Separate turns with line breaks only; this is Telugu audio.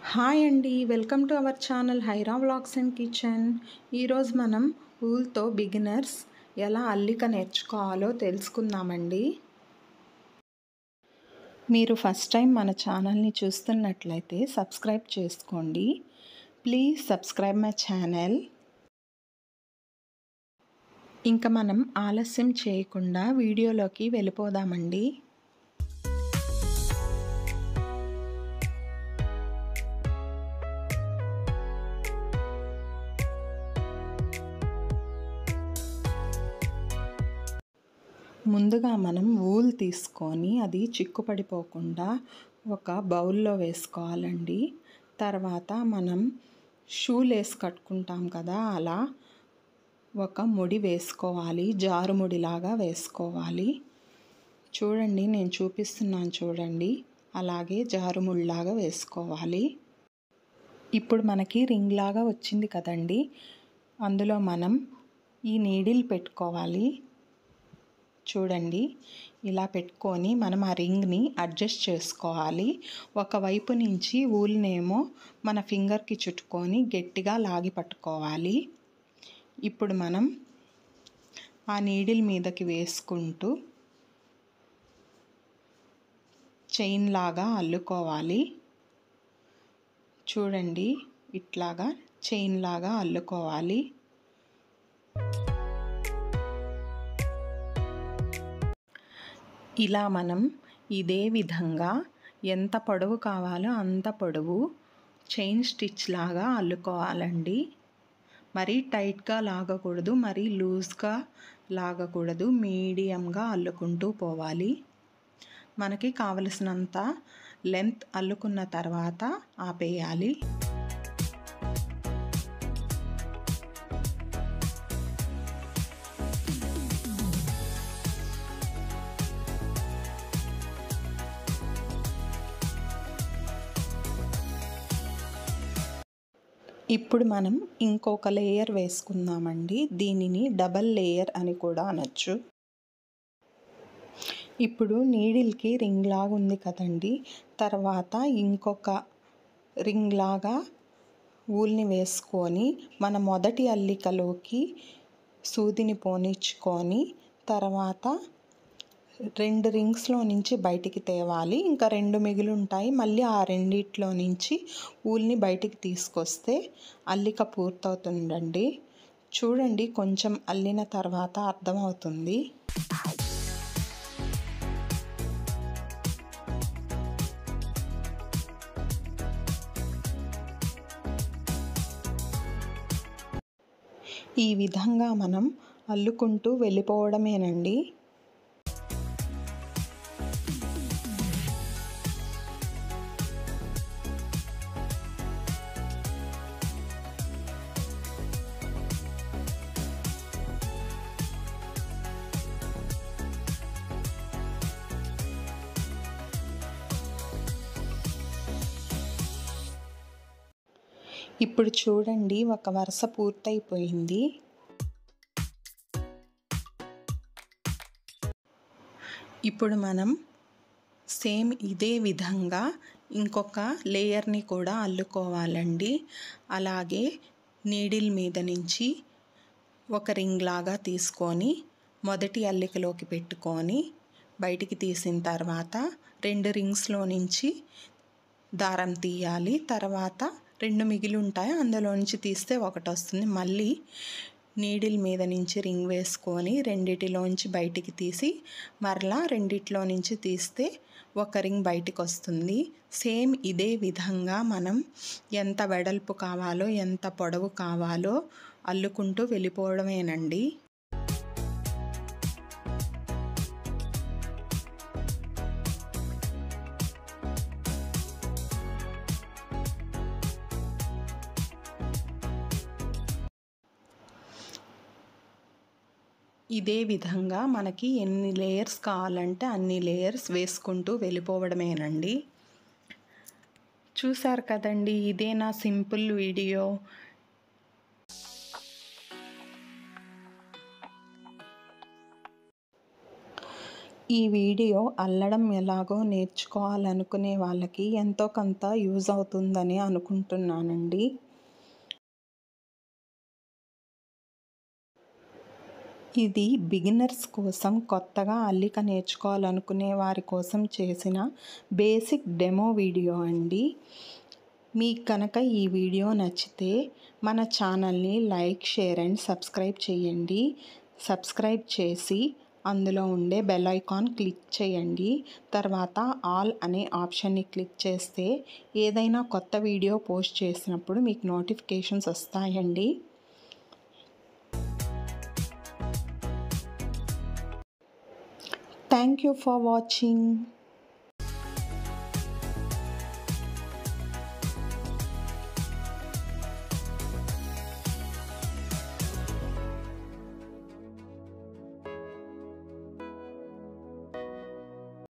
హాయ్ అండి welcome to our channel Haira vlogs and kitchen ఈరోజు మనం ఊల్తో బిగినర్స్ ఎలా అల్లిక నేర్చుకోవాలో తెలుసుకుందామండి మీరు ఫస్ట్ టైం మన ఛానల్ని చూస్తున్నట్లయితే సబ్స్క్రైబ్ చేసుకోండి ప్లీజ్ సబ్స్క్రైబ్ మై ఛానల్ ఇంకా మనం ఆలస్యం చేయకుండా వీడియోలోకి వెళ్ళిపోదామండి ముందుగా మనం ఊల్ తీసుకొని అది చిక్కుపడిపోకుండా ఒక బౌల్లో వేసుకోవాలండి తర్వాత మనం షూ లేస్ కట్టుకుంటాం కదా అలా ఒక ముడి వేసుకోవాలి జారు ముడిలాగా వేసుకోవాలి చూడండి నేను చూపిస్తున్నాను చూడండి అలాగే జారుముడిలాగా వేసుకోవాలి ఇప్పుడు మనకి రింగ్ లాగా వచ్చింది కదండి అందులో మనం ఈ నీడిల్ పెట్టుకోవాలి చూడండి ఇలా పెట్టుకొని మనం ఆ రింగ్ని అడ్జస్ట్ చేసుకోవాలి ఒకవైపు నుంచి ఊల్నేమో మన ఫింగర్కి చుట్టుకొని గట్టిగా లాగి పట్టుకోవాలి ఇప్పుడు మనం ఆ నీడిల్ మీదకి వేసుకుంటూ చైన్ లాగా అల్లుకోవాలి చూడండి ఇట్లాగా చైన్ లాగా అల్లుకోవాలి ఇలా మనం ఇదే విధంగా ఎంత పొడవు కావాలో అంత పొడవు చైన్ స్టిచ్ లాగా అల్లుకోవాలండి మరీ టైట్గా లాగకూడదు మరీ లూజ్గా లాగకూడదు మీడియంగా అల్లుకుంటూ పోవాలి మనకి కావలసినంత లెంత్ అల్లుకున్న తర్వాత ఆపేయాలి ఇప్పుడు మనం ఇంకొక లేయర్ వేసుకుందామండి దీనిని డబల్ లేయర్ అని కూడా అనొచ్చు ఇప్పుడు నీడిల్కి రింగ్ లాగా ఉంది కదండి తర్వాత ఇంకొక రింగ్ లాగా ఊల్ని వేసుకొని మన మొదటి అల్లికలోకి సూదిని పోనిచ్చుకొని తర్వాత రెండు రింగ్స్లో నుంచి బయటికి తేవాలి ఇంకా రెండు మిగిలి ఉంటాయి మళ్ళీ ఆ రెండిట్లో నుంచి ఊల్ని బయటికి తీసుకొస్తే అల్లిక పూర్తవుతుందండి చూడండి కొంచెం అల్లిన తర్వాత అర్థమవుతుంది ఈ విధంగా మనం అల్లుకుంటూ వెళ్ళిపోవడమేనండి ఇప్పుడు చూడండి ఒక వరుస పూర్తయిపోయింది ఇప్పుడు మనం సేమ్ ఇదే విధంగా ఇంకొక లేయర్ని కూడా అల్లుకోవాలండి అలాగే నీడిల్ మీద నుంచి ఒక రింగ్ లాగా తీసుకొని మొదటి అల్లికలోకి పెట్టుకొని బయటికి తీసిన తర్వాత రెండు రింగ్స్లో నుంచి దారం తీయాలి తర్వాత రెండు మిగిలి ఉంటాయి అందులో నుంచి తీస్తే ఒకటి వస్తుంది మళ్ళీ నీడిల్ మీద నుంచి రింగ్ వేసుకొని రెండిటిలోంచి బయటికి తీసి మరలా రెండిట్లో నుంచి తీస్తే ఒక రింగ్ బయటికి వస్తుంది సేమ్ ఇదే విధంగా మనం ఎంత వెడల్పు కావాలో ఎంత పొడవు కావాలో అల్లుకుంటూ వెళ్ళిపోవడమేనండి ఇదే విధంగా మనకి ఎన్ని లేయర్స్ కావాలంటే అన్ని లేయర్స్ వేసుకుంటూ వెళ్ళిపోవడమేనండి చూసారు కదండి ఇదే నా సింపుల్ వీడియో ఈ వీడియో అల్లడం ఎలాగో నేర్చుకోవాలనుకునే వాళ్ళకి ఎంతో కొంత యూజ్ అవుతుందని అనుకుంటున్నానండి ఇది బిగినర్స్ కోసం కొత్తగా అల్లిక నేర్చుకోవాలనుకునే వారి కోసం చేసిన బేసిక్ డెమో వీడియో అండి మీకు కనుక ఈ వీడియో నచ్చితే మన ఛానల్ని లైక్ షేర్ అండ్ సబ్స్క్రైబ్ చేయండి సబ్స్క్రైబ్ చేసి అందులో ఉండే బెల్ ఐకాన్ క్లిక్ చేయండి తర్వాత ఆల్ అనే ఆప్షన్ని క్లిక్ చేస్తే ఏదైనా కొత్త వీడియో పోస్ట్ చేసినప్పుడు మీకు నోటిఫికేషన్స్ వస్తాయండి థ్యాంక్ యూ ఫర్ వాచింగ్